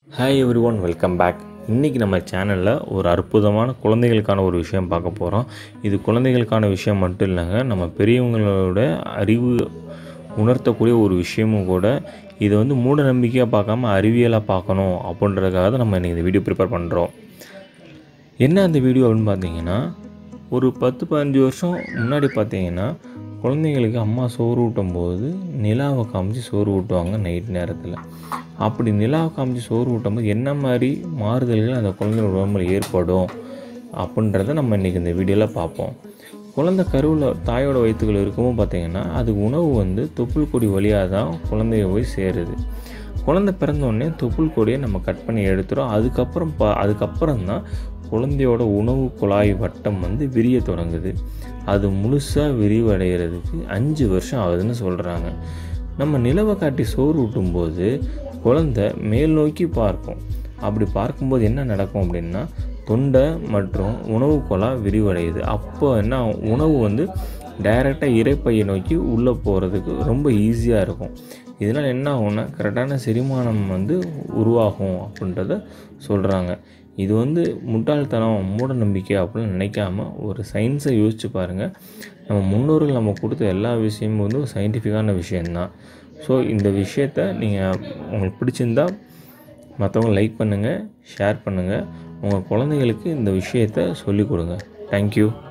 Hi everyone welcome back இன்றைக்கி நம்ம சேனலில் ஒரு அற்புதமான குழந்தைகளுக்கான ஒரு விஷயம் பார்க்க போகிறோம் இது குழந்தைகளுக்கான விஷயம் மட்டும் இல்லைங்க நம்ம பெரியவங்களோட அறிவு உணர்த்தக்கூடிய ஒரு விஷயமும் கூட இதை வந்து மூட நம்பிக்கையாக பார்க்காம அறிவியலாக பார்க்கணும் அப்படின்றதுக்காக தான் நம்ம இன்றைக்கி இந்த வீடியோ ப்ரிப்பேர் பண்ணுறோம் என்ன அந்த வீடியோ அப்படின்னு பார்த்தீங்கன்னா ஒரு பத்து பதினஞ்சு வருஷம் முன்னாடி பார்த்தீங்கன்னா குழந்தைங்களுக்கு அம்மா சோறு ஊட்டும் போது நிலாவை காமிச்சு சோறு ஊட்டுவாங்க நைட் நேரத்தில் அப்படி நிலாவை காமிச்சு சோறு ஊட்டும் போது என்ன மாதிரி மாறுதல்கள் அந்த குழந்தையோட உடம்புல ஏற்படும் அப்படின்றத நம்ம இன்றைக்கி இந்த வீடியோவில் பார்ப்போம் குழந்தை கருவில் தாயோட வயிற்றுகள் இருக்கும்போது பார்த்தீங்கன்னா அதுக்கு உணவு வந்து தொப்புள் கொடி வழியாக தான் குழந்தைய போய் சேருது குழந்தை பிறந்தோடனே தொப்புள் கொடியை நம்ம கட் பண்ணி எடுத்துகிறோம் அதுக்கப்புறம் ப அதுக்கப்புறம் தான் குழந்தையோட உணவு குழாய் வட்டம் வந்து விரிய தொடங்குது அது முழுசாக விரிவடைகிறதுக்கு அஞ்சு வருஷம் ஆகுதுன்னு சொல்கிறாங்க நம்ம நிலவை காட்டி சோறு ஊட்டும்போது குழந்தை மேல் நோக்கி பார்க்கும் அப்படி பார்க்கும்போது என்ன நடக்கும் அப்படின்னா தொண்டை மற்றும் உணவு குழாய் விரிவடையுது அப்போ என்ன ஆகும்? உணவு வந்து டைரெக்டாக இறைப்பையை நோக்கி உள்ளே போகிறதுக்கு ரொம்ப ஈஸியாக இருக்கும் இதனால் என்ன ஆகும்னா கரெக்டான செரிமானம் வந்து உருவாகும் அப்படின்றத சொல்கிறாங்க இது வந்து முட்டாள்தனம் மூட நம்பிக்கை அப்படின்னு நினைக்காம ஒரு சயின்ஸை யோசிச்சு பாருங்கள் நம்ம முன்னோர்கள் நம்ம கொடுத்த எல்லா விஷயமும் வந்து ஒரு சயின்டிஃபிக்கான விஷயந்தான் ஸோ இந்த விஷயத்த நீங்கள் உங்களுக்கு பிடிச்சிருந்தா மற்றவங்க லைக் பண்ணுங்கள் ஷேர் பண்ணுங்கள் உங்கள் குழந்தைகளுக்கு இந்த விஷயத்த சொல்லிக் கொடுங்க தேங்க்யூ